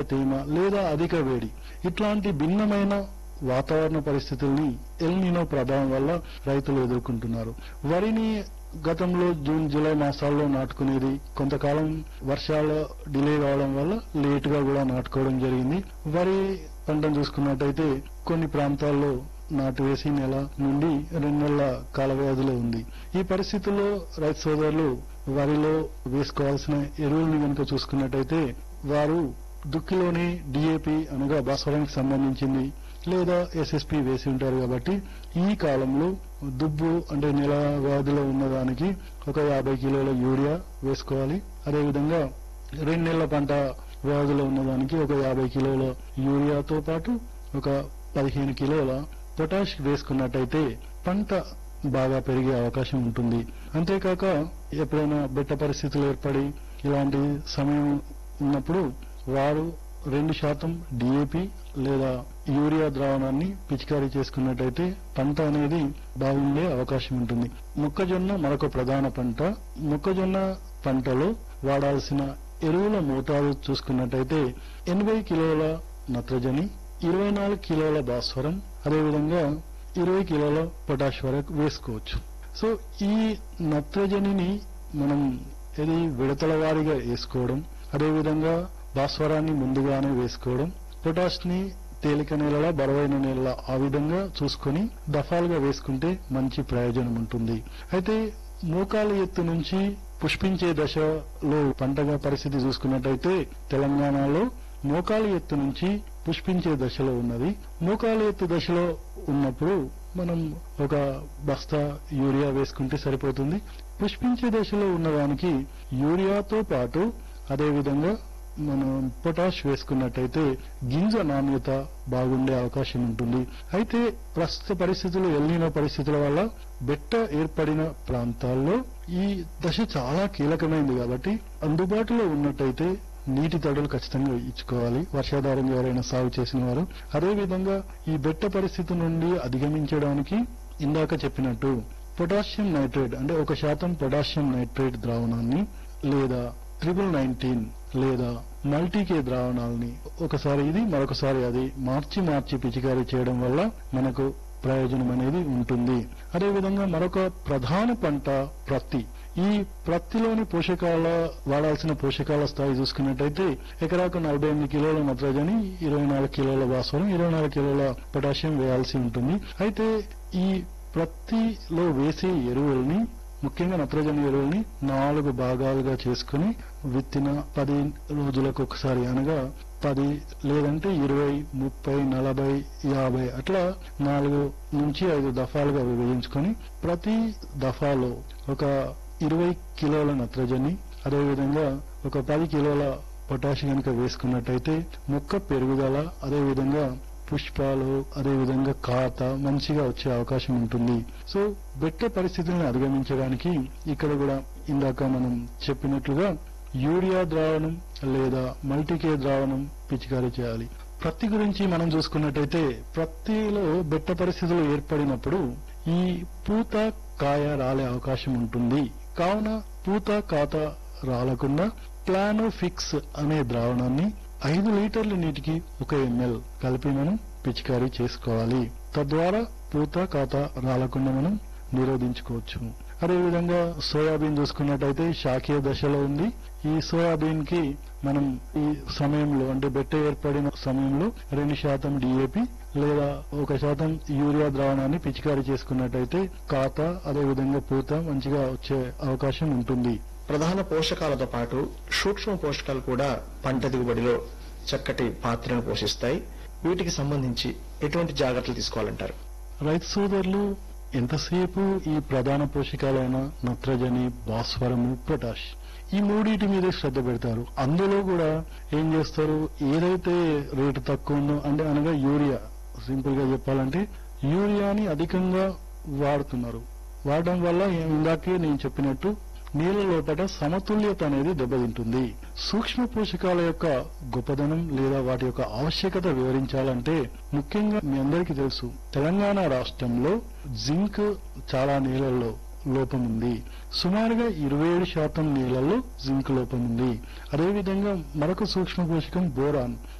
తేమ లేదా అధిక వేడి ఇట్లాంటి భిన్నమైన వాతావరణ పరిస్థితుల్ని ఎల్నినో ప్రభావం వల్ల రైతులు ఎదుర్కొంటున్నారు వరిని గతంలో జూన్ జూలై మాసాల్లో నాటుకునేది కొంతకాలం వర్షాలు డిలే కావడం వల్ల లేట్ గా కూడా నాటుకోవడం జరిగింది వరి పంటను చూసుకున్నట్టయితే కొన్ని ప్రాంతాల్లో నాటు వేసి నెల నుండి రెండు నెలల కాల వ్యవధిలో ఉంది ఈ పరిస్థితుల్లో రైతు సోదరులు వరిలో వేసుకోవాల్సిన ఎరువుల్ని కనుక చూసుకున్నట్టయితే వారు దుక్కిలోని డిఏపి అనగా భాస్వరానికి సంబంధించింది లేదా ఎస్ఎస్పి వేసి ఉంటారు కాబట్టి ఈ కాలంలో దుబ్బు అంటే నెల వ్యవధిలో ఉన్నదానికి ఒక యాభై కిలోల యూరియా వేసుకోవాలి అదేవిధంగా రెండు నెలల పంట వ్యవధిలో ఉన్నదానికి ఒక యాభై కిలోల యూరియాతో పాటు ఒక పదిహేను కిలోల పొటాష్ వేసుకున్నట్టయితే పంట బాగా పెరిగే అవకాశం ఉంటుంది అంతేకాక ఎప్పుడైనా బెట్ట పరిస్థితులు ఏర్పడి ఇలాంటి సమయం ఉన్నప్పుడు వారు రెండు శాతం డిఏపి లేదా యూరియా ద్రావణాన్ని పిచికారీ చేసుకున్నట్టయితే పంట అనేది బాగుండే అవకాశం ఉంటుంది మొక్కజొన్న మరొక ప్రధాన పంట మొక్కజొన్న పంటలో వాడాల్సిన ఎరువుల మోతాదు చూసుకున్నట్టయితే ఎనభై కిలోల నత్రజని ఇరవై నాలుగు కిలోల భాస్వరం అదేవిధంగా ఇరవై కిలోల పొటాష్ వరకు వేసుకోవచ్చు సో ఈ నత్రజనిని మనం ఇది విడతల వారీగా వేసుకోవడం అదేవిధంగా భాస్వరాన్ని ముందుగానే వేసుకోవడం పొటాష్ ని తేలిక నేలల బరువైన నేలల ఆ విధంగా చూసుకొని దఫాలుగా వేసుకుంటే మంచి ప్రయోజనం ఉంటుంది అయితే మోకాలు ఎత్తు నుంచి పుష్పించే దశలో పంటగా పరిస్థితి చూసుకున్నట్టయితే తెలంగాణలో మోకాలు ఎత్తు నుంచి పుష్పించే దశలో ఉన్నది మోకాలు ఎత్తు దశలో ఉన్నప్పుడు మనం ఒక బస్తా యూరియా వేసుకుంటే సరిపోతుంది పుష్పించే దశలో ఉన్నదానికి యూరియాతో పాటు అదేవిధంగా మనం పొటాష్ వేసుకున్నట్టయితే గింజ నాణ్యత బాగుండే అవకాశం ఉంటుంది అయితే ప్రస్తుత పరిస్థితులు ఎల్లిన పరిస్థితుల వల్ల బెట్ట ఏర్పడిన ప్రాంతాల్లో ఈ దశ చాలా కీలకమైంది కాబట్టి అందుబాటులో ఉన్నట్టయితే నీటి తడులు ఖచ్చితంగా ఇచ్చుకోవాలి వర్షాధారంగా ఎవరైనా సాగు చేసిన వారు అదేవిధంగా ఈ బెట్ట పరిస్థితి నుండి అధిగమించడానికి ఇందాక చెప్పినట్టు పొటాషియం నైట్రేట్ అంటే ఒక శాతం పొటాషియం నైట్రేట్ ద్రావణాన్ని లేదా ట్రిపుల్ నైన్టీన్ లేదా మల్టీకే ద్రావణాలని ఒకసారి ఇది మరొకసారి అది మార్చి మార్చి పిచికారీ చేయడం వల్ల మనకు ప్రయోజనం అనేది ఉంటుంది అదేవిధంగా మరొక ప్రధాన పంట ప్రత్తి ఈ ప్రత్తిలోని పోషకాల వాడాల్సిన పోషకాల స్థాయి చూసుకున్నట్టయితే ఎకరాకు నలభై ఎనిమిది కిలోల నత్రజని ఇరవై నాలుగు కిలోల భాస్వరం ఇరవై నాలుగు కిలోల పొటాషియం వేయాల్సి ఉంటుంది అయితే ఈ ప్రత్తిలో వేసే ఎరువుల్ని ముఖ్యంగా నత్రజని ఎరువుల్ని నాలుగు భాగాలుగా చేసుకుని విత్తిన పది రోజులకు ఒకసారి అనగా పది లేదంటే ఇరవై ముప్పై నలభై యాభై అట్లా నాలుగు నుంచి ఐదు దఫాలుగా విభజించుకొని ప్రతి దఫాలో ఒక ఇరవై కిలోల నత్రజని అదేవిధంగా ఒక పది కిలోల పొటాష్ కనుక వేసుకున్నట్టయితే మొక్క పెరుగుదల అదేవిధంగా పుష్పాలు అదేవిధంగా కాత మంచిగా వచ్చే అవకాశం ఉంటుంది సో బెట్ట పరిస్థితులను అధిగమించడానికి ఇక్కడ కూడా ఇందాక మనం చెప్పినట్లుగా యూరియా ద్రావణం లేదా మల్టీకే ద్రావణం పిచికారీ చేయాలి ప్రత్తి గురించి మనం చూసుకున్నట్టయితే ప్రత్తిలో బెట్ట పరిస్థితులు ఏర్పడినప్పుడు ఈ పూత కాయ రాలే అవకాశం ఉంటుంది కావున పూత కాత రాలకుండా ప్లానోఫిక్స్ అనే ద్రావణాన్ని ఐదు లీటర్ల నీటికి ఒక ఎంఎల్ కలిపి మనం పిచికారీ చేసుకోవాలి తద్వారా పూత కాత రాలకుండా మనం నిరోధించుకోవచ్చు అదేవిధంగా సోయాబీన్ చూసుకున్నట్టయితే శాఖీయ దశలో ఉంది ఈ సోయాబీన్ కి మనం ఈ సమయంలో అంటే బెట్ట ఏర్పడిన సమయంలో రెండు శాతం డిఏపి లేదా ఒక శాతం యూరియా ద్రావణాన్ని పిచికారీ చేసుకున్నట్టయితే కాత అదేవిధంగా పూత మంచిగా వచ్చే అవకాశం ఉంటుంది ప్రధాన పోషకాలతో పాటు సూక్ష్మ పోషకాలు కూడా పంట దిగుబడిలో చక్కటి పాత్రను పోషిస్తాయి వీటికి సంబంధించి ఎటువంటి జాగ్రత్తలు తీసుకోవాలంటారు రైతు సోదరులు ఎంతసేపు ఈ ప్రధాన పోషకాలైన నత్రజని భాస్వరము పొటాష్ ఈ మూడింటి మీదే శ్రద్ధ పెడతారు అందులో కూడా ఏం చేస్తారు ఏదైతే రేటు తక్కువ ఉందో అంటే అనగా యూరియా సింపుల్ గా చెప్పాలంటే యూరియాని అధికంగా వాడుతున్నారు వాడడం వల్ల ఇందాకే నేను చెప్పినట్టు నీళ్ళ లోపల సమతుల్యత అనేది దెబ్బతింటుంది సూక్ష్మ పోషకాల యొక్క గొప్పదనం లేదా వాటి యొక్క ఆవశ్యకత వివరించాలంటే ముఖ్యంగా మీ అందరికీ తెలుసు తెలంగాణ రాష్ట్రంలో జింక్ చాలా నీళ్ళల్లో లోపం ఉంది సుమారుగా ఇరవై ఏడు శాతం నీళ్లలో జింక్ లోపం ఉంది అదేవిధంగా మరొక సూక్ష్మ పోషకం బోరాన్